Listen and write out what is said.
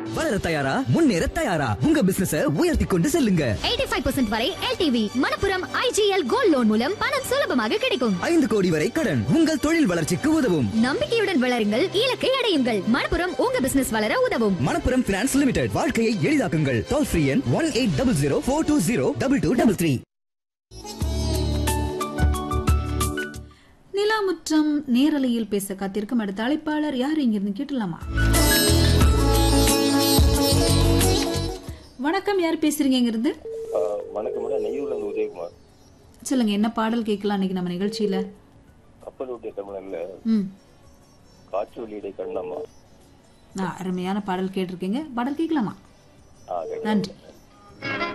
வளர தயாரா முன்னேற தயாரா உங்க பிசினஸ உயர்த்தி கொண்டு செல்லுங்க 85% வரை LTV Manappuram IGL gold loan மூலம் பணம் சுலபமாக கிடைக்கும் ஐந்து கோடி வரை கடன் உங்கள் தொழில் வளர்ச்சிக்கு உதவும் நம்பிக்கையுடன் வளருங்கள் இலக்கை அடையுங்கள் மணப்புரம் உங்க பிசினஸ் வளர உதவும் மணப்புரம் பினான்ஸ் லிமிடெட் வாழ்க்கையை எளிதாக்குங்கள் டோல் ஃப்ரீ எண் one eight double zero four two zero double two double three நிலாமுற்றம் நேரலையில் பேச காத்திருக்கும் அடுத்த அழைப்பாளர் யார் இங்கிருந்து கேட்டலாமா வணக்கம் யார் பேசுறீங்க இங்கிருந்து ஆஹ் வணக்கம் மேடம் நெய்யூர்ல இருந்து உதயகுமார் சொல்லுங்க என்ன பாடல் கேட்கலாம் இன்னைக்கு நம்ம நிகழ்ச்சியில கப்பலூட்டிய தமிழன்ல ம் காற்று வெளியிடை கண்ணம்மா ஆ, அருமையான பாடல் கேட்டிருக்கீங்க பாடல் கேட்கலாமா ஆஹ் நன்றி